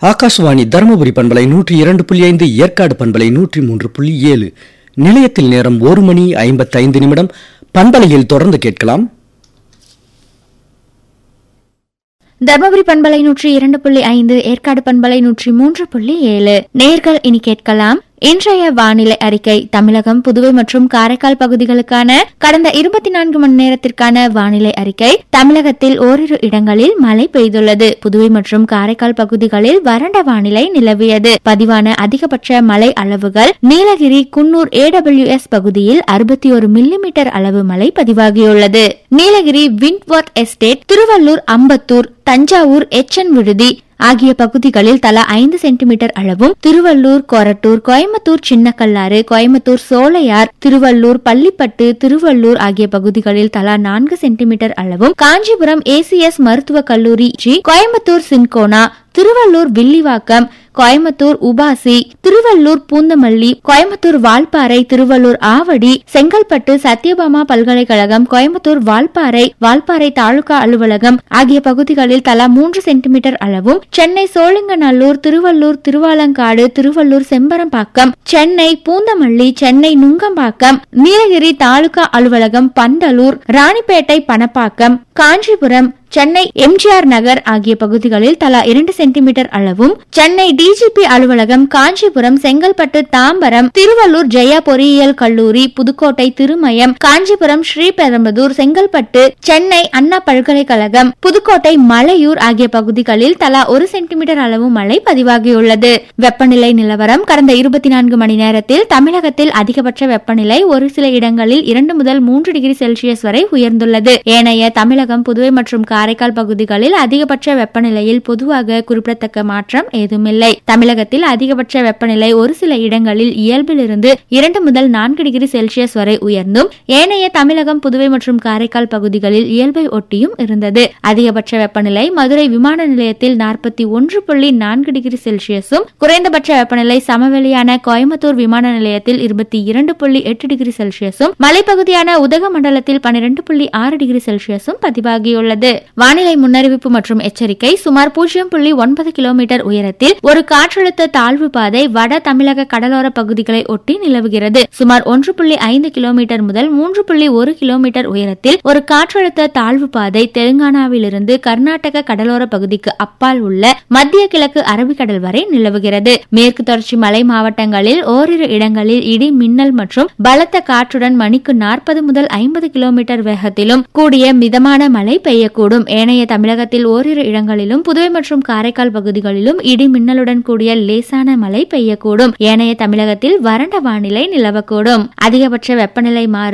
ஆகாஷ்வாணி தருமபுரி பண்பலை நூற்றி இரண்டு புள்ளி ஐந்து ஏற்காடு பண்பலை நூற்றி மூன்று புள்ளி ஏழு நிலையத்தில் நேரம் ஒரு மணி ஐம்பத்தைந்து நிமிடம் பண்பலையில் தொடர்ந்து கேட்கலாம் தர்மபுரி பண்பலை நூற்றி இரண்டு புள்ளி ஐந்து ஏற்காடு பண்பலை நூற்றி மூன்று புள்ளி ஏழு நேர்கள் இனி கேட்கலாம் இன்றைய வானிலை அறிக்கை தமிழகம் புதுவை மற்றும் காரைக்கால் பகுதிகளுக்கான கடந்த இருபத்தி நான்கு மணி நேரத்திற்கான வானிலை அறிக்கை தமிழகத்தில் ஓரிரு இடங்களில் மழை பெய்துள்ளது புதுவை மற்றும் காரைக்கால் பகுதிகளில் வறண்ட வானிலை நிலவியது பதிவான அதிகபட்ச மழை அளவுகள் நீலகிரி குன்னூர் ஏடபிள்யூஎஸ் பகுதியில் அறுபத்தி ஒரு மில்லிமீட்டர் அளவு மழை பதிவாகியுள்ளது நீலகிரி விண்ட்வர்த் எஸ்டேட் திருவள்ளூர் அம்பத்தூர் தஞ்சாவூர் எச்என் விடுதி ஆகிய பகுதிகளில் தலா ஐந்து சென்டிமீட்டர் அளவும் திருவள்ளூர் கொரட்டூர் கோயம்புத்தூர் சின்னக்கல்லாறு கோயம்புத்தூர் சோலையார் திருவள்ளூர் பள்ளிப்பட்டு திருவள்ளூர் ஆகிய பகுதிகளில் தலா நான்கு சென்டிமீட்டர் அளவும் காஞ்சிபுரம் ஏசிஎஸ் மருத்துவக் கல்லூரி G Coimbatore cinchona Tiruvallur Villivakkam Coimbatore UPASI Tiruvallur Poonamallee Coimbatore Valparai Tiruvallur Avadi Chengalpattu Sathyabama பல்கலைக்கழகம் கோயம்புத்தூர் வால்பாறை வால்பாறை தாலுகா அலுவலகம் ஆகிய பகுதிகளில் தலா மூன்று சென்டிமீட்டர் அளவும் சென்னை சோழிங்கநல்லூர் திருவள்ளூர் திருவாலங்காடு திருவள்ளூர் செம்பரம்பாக்கம் சென்னை பூந்தமல்லி சென்னை நுங்கம்பாக்கம் நீலகிரி தாலுகா அலுவலகம் பந்தலூர் ராணிப்பேட்டை பணப்பாக்கம் காஞ்சிபுரம் சென்னை எம்ஜிஆர் நகர் ஆகிய பகுதிகளில் தலா இரண்டு சென்டிமீட்டர் அளவும் சென்னை டிஜிபி அலுவலகம் காஞ்சிபுரம் செங்கல்பட்டு தாம்பரம் திருவள்ளூர் ஜெயா பொறியியல் கல்லூரி புதுக்கோட்டை திருமயம் காஞ்சிபுரம் ஸ்ரீபெரும்புதூர் செங்கல்பட்டு சென்னை அண்ணா பல்கலைக்கழகம் புதுக்கோட்டை மலையூர் ஆகிய பகுதிகளில் தலா ஒரு சென்டிமீட்டர் அளவு மழை பதிவாகியுள்ளது வெப்பநிலை நிலவரம் கடந்த இருபத்தி நான்கு மணி நேரத்தில் தமிழகத்தில் அதிகபட்ச வெப்பநிலை ஒரு சில இடங்களில் இரண்டு முதல் மூன்று டிகிரி செல்சியஸ் வரை உயர்ந்துள்ளது ஏனைய தமிழகம் புதுவை மற்றும் காரைக்கால் பகுதிகளில் அதிகபட்ச வெப்பநிலையில் பொதுவாக குறிப்பிடத்தக்க மாற்றம் ஏதுமில்லை தமிழகத்தில் அதிகபட்ச வெப்பநிலை ஒரு சில இடங்களில் இயல்பிலிருந்து இரண்டு முதல் நான்கு டிகிரி செல்சியஸ் வரை உயர்ந்தும் ஏனைய தமிழகம் புதுவை மற்றும் காரைக்கால் பகுதிகளில் இயல்பை ஒட்டியும் இருந்தது அதிகபட்ச வெப்பநிலை மதுரை விமான நிலையத்தில் நாற்பத்தி ஒன்று புள்ளி நான்கு டிகிரி செல்சியஸும் குறைந்தபட்ச வெப்பநிலை சமவெளியான கோயம்புத்தூர் விமான நிலையத்தில் இருபத்தி இரண்டு புள்ளி எட்டு டிகிரி செல்சியஸும் மலைப்பகுதியான உதகமண்டலத்தில் பன்னிரண்டு புள்ளி ஆறு டிகிரி செல்சியஸும் பதிவாகியுள்ளது வானிலை முன்னறிவிப்பு மற்றும் எச்சரிக்கை சுமார் பூஜ்ஜியம் புள்ளி ஒன்பது கிலோமீட்டர் உயரத்தில் ஒரு காற்றழுத்த தாழ்வு பாதை வட தமிழக கடலோர பகுதிகளை ஒட்டி நிலவுகிறது சுமார் ஒன்று புள்ளி ஐந்து கிலோமீட்டர் முதல் மூன்று புள்ளி ஒரு கிலோமீட்டர் உயரத்தில் ஒரு காற்றழுத்த தாழ்வு பாதை தெலுங்கானாவிலிருந்து கர்நாடக கடலோர பகுதிக்கு அப்பால் உள்ள மத்திய கிழக்கு அரபிக்கடல் வரை நிலவுகிறது மேற்கு தொடர்ச்சி மலை மாவட்டங்களில் ஓரிரு இடங்களில் இடி மின்னல் மற்றும் பலத்த காற்றுடன் மணிக்கு நாற்பது முதல் ஐம்பது கிலோமீட்டர் வேகத்திலும் கூடிய மிதமான மழை பெய்யக்கூடும் ஏனைய தமிழகத்தில் ஓரிரு இடங்களிலும் புதுவை மற்றும் காரைக்கால் பகுதிகளிலும் இடி மின்னலுடன் கூடிய லேசான மழை பெய்யக்கூடும் ஏனைய தமிழகத்தில் வறண்ட வானிலை நிலவக்கூடும் அதிகபட்ச வெப்பநிலை மாறு